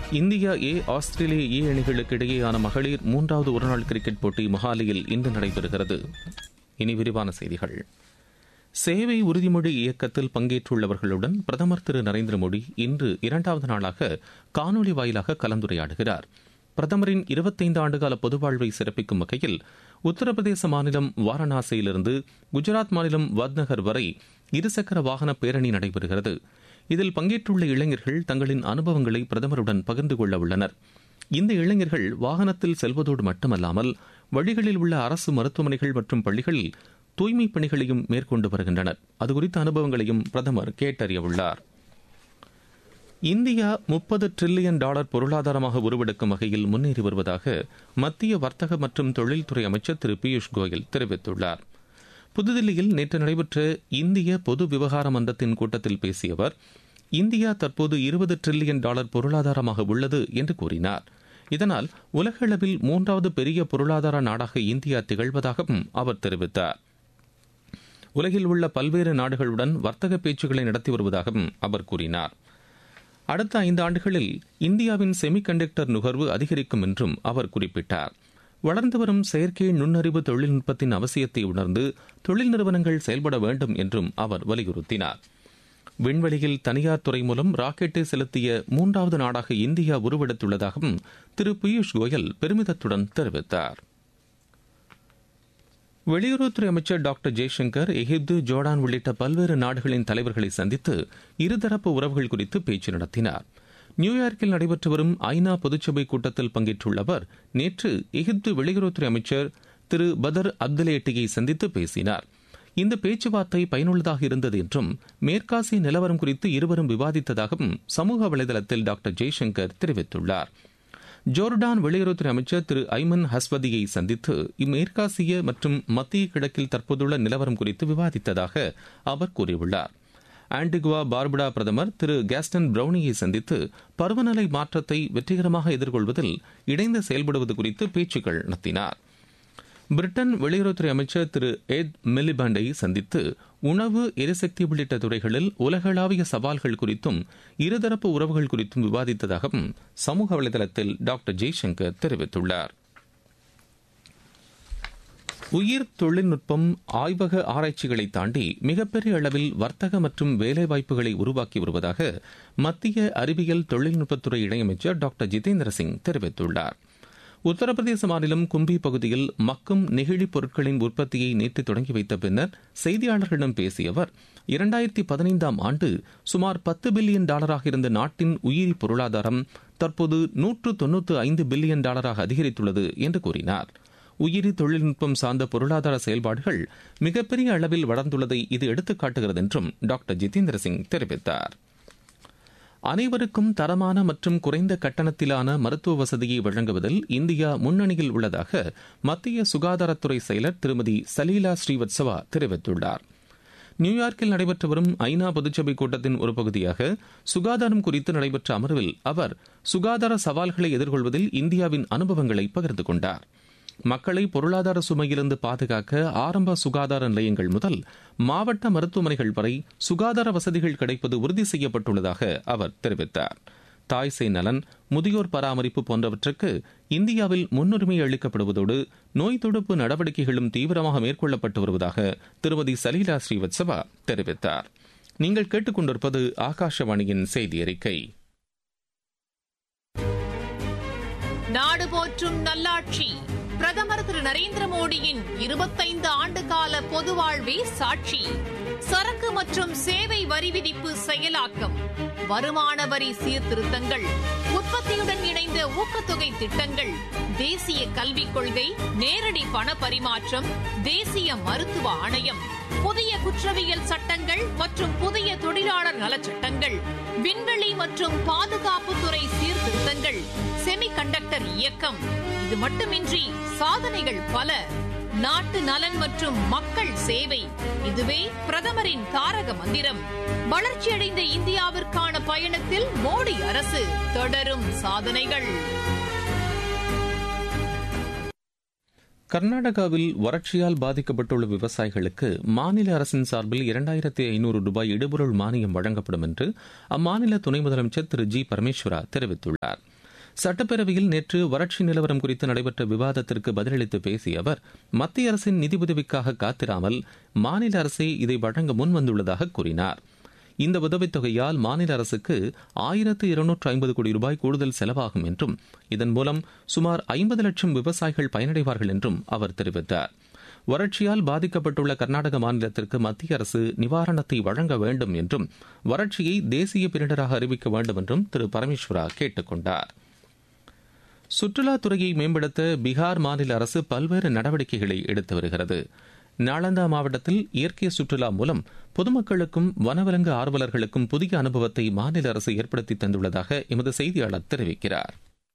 India A ஆஸ்திரேலிய ஏ அணிகளுக்கு இடையேயான மகளிர் மூன்றாவது ஒருநாள் கிரிக்கெட் போட்டி மொஹாலியில் இன்று நடைபெறுகிறது இனி விரிவான செய்திகள் சேவை உறுதிமொழி இயக்கத்தில் பங்கேற்றுள்ளவர்களுடன் பிரதமர் திரு நரேந்திர மோடி இன்று இரண்டாவது நாளாக காணொலி வாயிலாக கலந்துரையாடுகிறார் பிரதமரின் இருபத்தைந்து ஆண்டுகால பொதுவாழ்வை சிறப்பிக்கும் வகையில் உத்தரப்பிரதேச மாநிலம் வாரணாசியிலிருந்து குஜராத் மாநிலம் வத்நகர் வரை இருசக்கர வாகன பேரணி நடைபெறுகிறது இதில் பங்கேற்றுள்ள இளைஞர்கள் தங்களின் அனுபவங்களை பிரதமருடன் பகிர்ந்து கொள்ள உள்ளனர் இந்த இளைஞர்கள் வாகனத்தில் செல்வதோடு மட்டுமல்லாமல் வழிகளில் உள்ள அரசு மருத்துவமனைகள் மற்றும் பள்ளிகளில் தூய்மைப் பணிகளையும் மேற்கொண்டு வருகின்றனர் அது குறித்த அனுபவங்களையும் பிரதமர் கேட்டறியவுள்ளார் இந்தியா முப்பது டிரில்லியன் டாலர் பொருளாதாரமாக உருவெடுக்கும் வகையில் முன்னேறி வருவதாக மத்திய வர்த்தக மற்றும் தொழில்துறை அமைச்சர் திரு பியூஷ் கோயல் தெரிவித்துள்ளார் புதுதில்லியில் நேற்று நடைபெற்ற இந்திய பொது விவகார மன்றத்தின் கூட்டத்தில் பேசிய அவர் இந்தியா தற்போது இருபது டிரில்லியன் டாலர் பொருளாதாரமாக உள்ளது என்று கூறினார் இதனால் உலகளவில் மூன்றாவது பெரிய பொருளாதார நாடாக இந்தியா திகழ்வதாகவும் அவர் தெரிவித்தார் உலகில் உள்ள பல்வேறு நாடுகளுடன் வர்த்தக பேச்சுக்களை நடத்தி வருவதாகவும் அவர் கூறினார் அடுத்த ஐந்து ஆண்டுகளில் இந்தியாவின் செமிகண்டக்டர் நுகர்வு அதிகரிக்கும் என்றும் அவர் குறிப்பிட்டார் வளர்ந்து வரும் செயற்கை நுண்ணறிவு தொழில்நுட்பத்தின் அவசியத்தை உணர்ந்து தொழில் நிறுவனங்கள் செயல்பட வேண்டும் என்றும் அவர் வலியுறுத்தினார் விண்வெளியில் தனியார் துறை மூலம் ராக்கெட்டை செலுத்திய மூன்றாவது நாடாக இந்தியா உருவெடுத்துள்ளதாகவும் திரு பியூஷ் கோயல் பெருமிதத்துடன் தெரிவித்தார் வெளியுறவுத்துறை அமைச்சர் டாக்டர் ஜெய்சங்கர் எகிப்து ஜோர்டான் உள்ளிட்ட பல்வேறு நாடுகளின் தலைவர்களை சந்தித்து இருதரப்பு உறவுகள் குறித்து பேச்சு நடத்தினார் நியூயார்க்கில் நடைபெற்று வரும் ஐநா பொதுச்சபை கூட்டத்தில் பங்கேற்றுள்ள அவர் நேற்று எகிப்து வெளியுறவுத்துறை அமைச்சர் திரு பதர் அப்துலேட்டியை சந்தித்து பேசினார் இந்த பேச்சுவார்த்தை பயனுள்ளதாக இருந்தது என்றும் மேற்காசிய நிலவரம் குறித்து இருவரும் விவாதித்ததாகவும் சமூக வலைதளத்தில் டாக்டர் ஜெய்சங்கர் தெரிவித்துள்ளார் ஜோர்டான் வெளியுறவுத்துறை அமைச்சர் திரு ஐமன் ஹஸ்வதியை சந்தித்து இம்மேற்காசிய மற்றும் மத்திய கிழக்கில் தற்போதுள்ள நிலவரம் குறித்து விவாதித்ததாக அவர் கூறியுள்ளார் ஆன்டிகுவா பார்புடா பிரதமர் திரு கேஸ்டன் பிரவுனியை சந்தித்து பருவநிலை மாற்றத்தை வெற்றிகரமாக எதிர்கொள்வதில் இணைந்து செயல்படுவது குறித்து பேச்சுக்கள் நடத்தினார் பிரிட்டன் வெளியுறவுத்துறை அமைச்சர் திரு எட் மிலிபண்டை சந்தித்து உணவு எரிசக்தி உள்ளிட்ட துறைகளில் உலகளாவிய சவால்கள் குறித்தும் இருதரப்பு உறவுகள் குறித்தும் விவாதித்ததாகவும் சமூக வலைதளத்தில் டாக்டர் ஜெய்சங்கர் தெரிவித்துள்ளார் உயிர் தொழில்நுட்பம் ஆய்வக ஆராய்ச்சிகளை தாண்டி மிகப்பெரிய அளவில் வர்த்தக மற்றும் வேலைவாய்ப்புகளை உருவாக்கி வருவதாக மத்திய அறிவியல் தொழில்நுட்பத்துறை இணையமைச்சர் டாக்டர் ஜிதேந்திர சிங் தெரிவித்துள்ளார் உத்தரப்பிரதேச மாநிலம் கும்பி பகுதியில் மக்கும் நெகிழி பொருட்களின் உற்பத்தியை நேற்று தொடங்கி வைத்த பின்னர் செய்தியாளர்களிடம் பேசிய அவர் இரண்டாயிரத்தி பதினைந்தாம் ஆண்டு சுமார் பத்து பில்லியன் டாலராக இருந்த நாட்டின் உயிரி பொருளாதாரம் தற்போது நூற்று தொன்னூற்று ஐந்து பில்லியன் டாலராக அதிகரித்துள்ளது என்று கூறினார் உயிரி தொழில்நுட்பம் சார்ந்த பொருளாதார செயல்பாடுகள் மிகப்பெரிய அளவில் வளர்ந்துள்ளதை இது எடுத்துக்காட்டுகிறது என்றும் டாக்டர் ஜிதேந்திர சிங் தெரிவித்தார் அனைவருக்கும் தரமான மற்றும் குறைந்த கட்டணத்திலான மருத்துவ வசதியை வழங்குவதில் இந்தியா முன்னணியில் உள்ளதாக மத்திய சுகாதாரத்துறை செயலர் திருமதி சலீலா ஸ்ரீவத்சவா தெரிவித்துள்ளார் நியூயார்க்கில் நடைபெற்று வரும் ஐநா பொதுச்சபை கூட்டத்தின் ஒரு பகுதியாக சுகாதாரம் குறித்து நடைபெற்ற அமர்வில் அவர் சுகாதார சவால்களை எதிர்கொள்வதில் இந்தியாவின் அனுபவங்களை பகிர்ந்து கொண்டார் மக்களை பொருளாதார சுமையிலிருந்து பாதுகாக்க ஆரம்ப சுகாதார நிலையங்கள் முதல் மாவட்ட மருத்துவமனைகள் வரை சுகாதார வசதிகள் கிடைப்பது உறுதி செய்யப்பட்டுள்ளதாக அவர் தெரிவித்தார் தாய் சேய் நலன் முதியோர் பராமரிப்பு போன்றவற்றுக்கு இந்தியாவில் முன்னுரிமை அளிக்கப்படுவதோடு நோய் தடுப்பு நடவடிக்கைகளும் தீவிரமாக மேற்கொள்ளப்பட்டு வருவதாக திருமதி சலீலா ஸ்ரீவத்சவா தெரிவித்தார் நீங்கள் கேட்டுக்கொண்டிருப்பது ஆகாஷவாணியின் செய்தி அறிக்கை நாடு போற்றும் நல்லாட்சி பிரதமர் திரு நரேந்திர மோடியின் இருபத்தைந்து ஆண்டு கால பொது வாழ்வே சாட்சி சரக்கு மற்றும் சேவை வரி விதிப்பு செயலாக்கம் வருமான வரி சீர்திருத்தங்கள் உற்பத்தியுடன் இணைந்த ஊக்கத்தொகை திட்டங்கள் தேசிய கல்விக் கொள்கை நேரடி பண பரிமாற்றம் தேசிய மருத்துவ ஆணையம் புதிய குற்றவியல் சட்டங்கள் மற்றும் புதிய தொழிலாளர் நலச்சட்டங்கள் விண்வெளி மற்றும் பாதுகாப்புத்துறை சீர்திருத்தங்கள் செமி கண்டக்டர் இயக்கம் இது மட்டுமின்றி சாதனைகள் பல நாட்டு நலன் மற்றும் மக்கள் சேவை இதுவே பிரதமரின் தாரக மந்திரம் வளர்ச்சியடைந்த இந்தியாவிற்கான பயணத்தில் மோடி அரசு தொடரும் சாதனைகள் கர்நாடகாவில் வறட்சியால் பாதிக்கப்பட்டுள்ள விவசாயிகளுக்கு மாநில அரசின் சார்பில் இரண்டாயிரத்தி ஐநூறு ரூபாய் இடுபொருள் மானியம் வழங்கப்படும் என்று அம்மாநில துணை முதலமைச்சர் திரு ஜி பரமேஸ்வரா தெரிவித்துள்ளார் சட்டப்பேரவையில் நேற்று வறட்சி நிலவரம் குறித்து நடைபெற்ற விவாதத்திற்கு பதிலளித்து பேசிய அவர் மத்திய அரசின் நிதி உதவிக்காக காத்திராமல் மாநில அரசே இதை வழங்க முன்வந்துள்ளதாக கூறினார் இந்த உதவித் தொகையால் மாநில அரசுக்கு ஆயிரத்து இருநூற்று ஐம்பது கோடி ரூபாய் கூடுதல் செலவாகும் என்றும் இதன் மூலம் சுமார் ஐம்பது லட்சம் விவசாயிகள் பயனடைவார்கள் என்றும் அவர் தெரிவித்தார் வறட்சியால் பாதிக்கப்பட்டுள்ள கர்நாடக மாநிலத்திற்கு மத்திய அரசு நிவாரணத்தை வழங்க வேண்டும் என்றும் வறட்சியை தேசிய பேரிடராக அறிவிக்க வேண்டும் என்றும் திரு பரமேஸ்வரா கேட்டுக் கொண்டார் சுற்றுலாத்துறையை மேம்படுத்த பீகார் மாநில அரசு பல்வேறு நடவடிக்கைகளை எடுத்து வருகிறது நாளந்தா மாவட்டத்தில் இயற்கை சுற்றுலா மூலம் பொதுமக்களுக்கும் வனவிலங்கு ஆர்வலர்களுக்கும் புதிய அனுபவத்தை மாநில அரசு ஏற்படுத்தி தந்துள்ளதாக எமது செய்தியாளர் தெரிவிக்கிறார்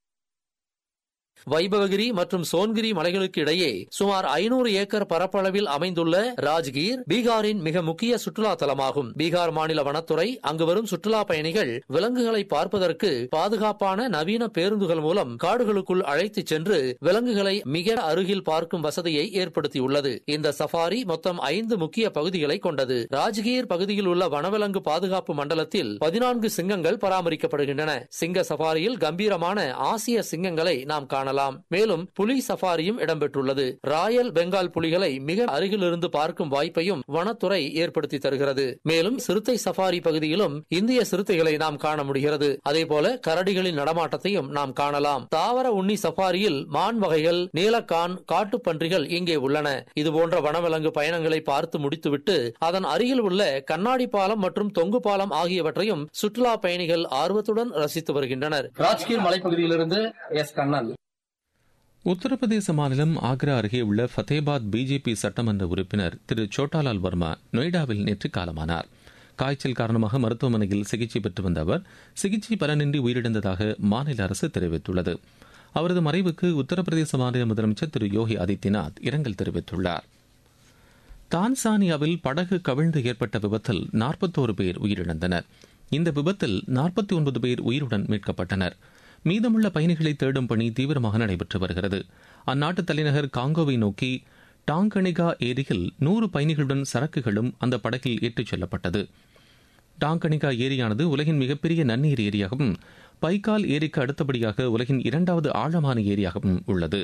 வைபவகிரி மற்றும் சோன்கிரி மலைகளுக்கு இடையே சுமார் ஐநூறு ஏக்கர் பரப்பளவில் அமைந்துள்ள ராஜ்கீர் பீகாரின் மிக முக்கிய சுற்றுலா தலமாகும் பீகார் மாநில வனத்துறை அங்கு வரும் சுற்றுலா பயணிகள் விலங்குகளை பார்ப்பதற்கு பாதுகாப்பான நவீன பேருந்துகள் மூலம் காடுகளுக்குள் அழைத்துச் சென்று விலங்குகளை மிக அருகில் பார்க்கும் வசதியை ஏற்படுத்தியுள்ளது இந்த சஃபாரி மொத்தம் ஐந்து முக்கிய பகுதிகளை கொண்டது ராஜ்கீர் பகுதியில் உள்ள வனவிலங்கு பாதுகாப்பு மண்டலத்தில் பதினான்கு சிங்கங்கள் பராமரிக்கப்படுகின்றன சிங்க சஃபாரியில் கம்பீரமான ஆசிய சிங்கங்களை நாம் காணலாம் காணலாம் மேலும் புலி சஃபாரியும் இடம்பெற்றுள்ளது ராயல் பெங்கால் புலிகளை மிக அருகிலிருந்து பார்க்கும் வாய்ப்பையும் வனத்துறை ஏற்படுத்தி தருகிறது மேலும் சிறுத்தை சஃபாரி பகுதியிலும் இந்திய சிறுத்தைகளை நாம் காண முடிகிறது அதேபோல கரடிகளின் நடமாட்டத்தையும் நாம் காணலாம் தாவர உண்ணி சஃபாரியில் மான் வகைகள் நீலக்கான் காட்டுப்பன்றிகள் இங்கே உள்ளன இதுபோன்ற வனவிலங்கு பயணங்களை பார்த்து முடித்துவிட்டு அதன் அருகில் உள்ள கண்ணாடி பாலம் மற்றும் தொங்கு பாலம் ஆகியவற்றையும் சுற்றுலா பயணிகள் ஆர்வத்துடன் ரசித்து வருகின்றனர் ராஜ்கீர் மலைப்பகுதியிலிருந்து எஸ் கண்ணன் உத்தரப்பிரதேச மாநிலம் ஆக்ரா அருகே உள்ள ஃபத்தேபாத் பிஜேபி சட்டமன்ற உறுப்பினர் திரு சோட்டாலால் வர்மா நொய்டாவில் நேற்று காலமானார் காய்ச்சல் காரணமாக மருத்துவமனையில் சிகிச்சை பெற்று வந்த அவர் சிகிச்சை பலனின்றி உயிரிழந்ததாக மாநில அரசு தெரிவித்துள்ளது அவரது மறைவுக்கு உத்தரப்பிரதேச மாநில முதலமைச்சர் திரு யோகி ஆதித்யநாத் இரங்கல் தெரிவித்துள்ளார் தான்சானியாவில் படகு கவிழ்ந்து ஏற்பட்ட விபத்தில் நாற்பத்தோரு பேர் உயிரிழந்தனர் இந்த விபத்தில் நாற்பத்தி ஒன்பது பேர் உயிருடன் மீட்கப்பட்டனர் மீதமுள்ள பயணிகளை தேடும் பணி தீவிரமாக நடைபெற்று வருகிறது அந்நாட்டு தலைநகர் காங்கோவை நோக்கி டாங்கனிகா ஏரியில் நூறு பயணிகளுடன் சரக்குகளும் அந்த படகில் ஏற்றிச் செல்லப்பட்டது டாங்கனிகா ஏரியானது உலகின் மிகப்பெரிய நன்னீர் ஏரியாகவும் பைக்கால் ஏரிக்கு அடுத்தபடியாக உலகின் இரண்டாவது ஆழமான ஏரியாகவும் உள்ளது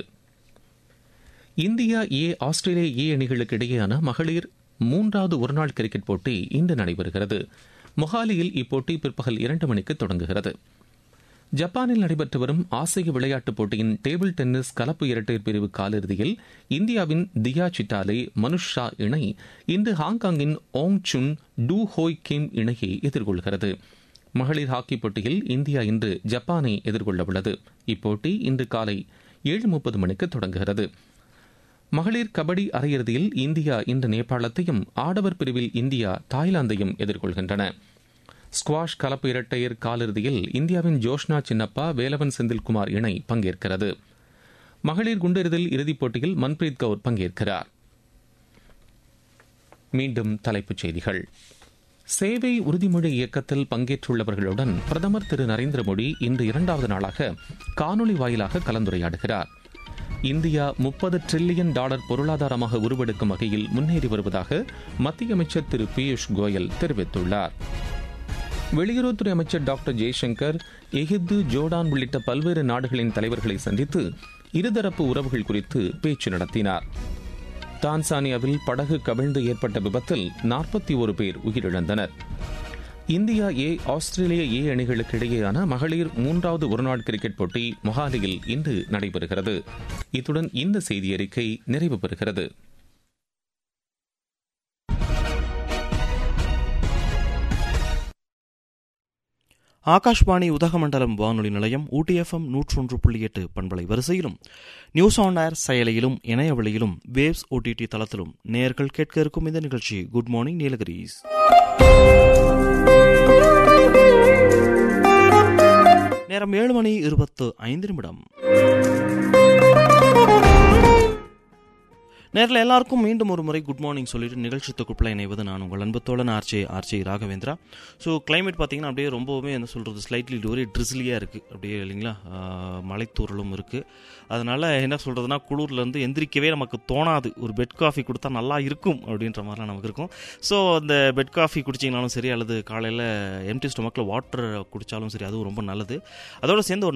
இந்தியா ஏ ஆஸ்திரேலியா ஏ அணிகளுக்கு இடையேயான மகளிர் மூன்றாவது ஒருநாள் கிரிக்கெட் போட்டி இன்று நடைபெறுகிறது மொஹாலியில் இப்போட்டி பிற்பகல் இரண்டு மணிக்கு தொடங்குகிறது ஜப்பானில் நடைபெற்று வரும் ஆசிய விளையாட்டுப் போட்டியின் டேபிள் டென்னிஸ் கலப்பு இரட்டையர் பிரிவு காலிறுதியில் இந்தியாவின் தியா சிட்டாலே மனுஷ் ஷா இணை இன்று ஹாங்காங்கின் ஓங் சுன் டூ ஹோய் கிம் இணையை எதிர்கொள்கிறது மகளிர் ஹாக்கி போட்டியில் இந்தியா இன்று ஜப்பானை எதிர்கொள்ள உள்ளது இப்போட்டி இன்று காலை ஏழு முப்பது மணிக்கு தொடங்குகிறது மகளிர் கபடி அரையிறுதியில் இந்தியா இன்று நேபாளத்தையும் ஆடவர் பிரிவில் இந்தியா தாய்லாந்தையும் எதிர்கொள்கின்றன ஸ்குவாஷ் கலப்பு இரட்டையர் காலிறுதியில் இந்தியாவின் ஜோஷ்னா சின்னப்பா வேலவன் செந்தில்குமார் இணை பங்கேற்கிறது மகளிர் குண்டெறிதல் இறுதிப் போட்டியில் மன்பிரீத் கவுர் பங்கேற்கிறார் மீண்டும் தலைப்புச் செய்திகள் சேவை உறுதிமொழி இயக்கத்தில் பங்கேற்றுள்ளவர்களுடன் பிரதமர் திரு நரேந்திர மோடி இன்று இரண்டாவது நாளாக காணொலி வாயிலாக கலந்துரையாடுகிறார் இந்தியா முப்பது டிரில்லியன் டாலர் பொருளாதாரமாக உருவெடுக்கும் வகையில் முன்னேறி வருவதாக மத்திய அமைச்சர் திரு பியூஷ் கோயல் தெரிவித்துள்ளார் வெளியுறவுத்துறை அமைச்சர் டாக்டர் ஜெய்சங்கர் எகிப்து ஜோர்டான் உள்ளிட்ட பல்வேறு நாடுகளின் தலைவர்களை சந்தித்து இருதரப்பு உறவுகள் குறித்து பேச்சு நடத்தினார் தான்சானியாவில் படகு கவிழ்ந்து ஏற்பட்ட விபத்தில் நாற்பத்தி ஒரு பேர் உயிரிழந்தனர் இந்தியா ஏ ஆஸ்திரேலியா ஏ அணிகளுக்கு இடையேயான மகளிர் மூன்றாவது ஒருநாள் கிரிக்கெட் போட்டி மொஹாலியில் இன்று நடைபெறுகிறது இத்துடன் இந்த செய்தி அறிக்கை நிறைவு பெறுகிறது ஆகாஷ்வாணி உதகமண்டலம் வானொலி நிலையம் ஊட்டி எஃப்எம் நூற்றொன்று புள்ளி எட்டு பண்பலை வரிசையிலும் நியூஸ் ஆன் ஏர் செயலியிலும் இணையவழியிலும் வேவ்ஸ் ஓடிடி தளத்திலும் நேர்கள் கேட்க இருக்கும் இந்த நிகழ்ச்சி குட் மார்னிங் நீலகிரிஸ் நேரம் ஏழு மணி இருபத்து ஐந்து நிமிடம் நேரில் எல்லாருக்கும் மீண்டும் ஒரு முறை குட் மார்னிங் சொல்லிட்டு நிகழ்ச்சி தொகுப்பில் இணைவது நான் உங்கள் அன்பு தோழன் RJ RJ Raghavendra so climate பார்த்தீங்கன்னா அப்படியே ரொம்பவுமே என்ன சொல்கிறது ஸ்லைட்லி ஒரே ட்ரிஸ்லியாக இருக்குது அப்படியே இல்லைங்களா மலைத்தூரலும் இருக்குது அதனால் என்ன சொல்கிறதுனா குளூர்லேருந்து எந்திரிக்கவே நமக்கு தோணாது ஒரு பெட் காஃபி கொடுத்தா நல்லா இருக்கும் அப்படின்ற மாதிரிலாம் நமக்கு இருக்கும் ஸோ அந்த பெட் காஃபி குடிச்சிங்கனாலும் சரி அல்லது காலையில் எம்டி ஸ்டொமக்கில் வாட்டர் குடித்தாலும் சரி அதுவும் ரொம்ப நல்லது அதோடு சேர்ந்து ஒரு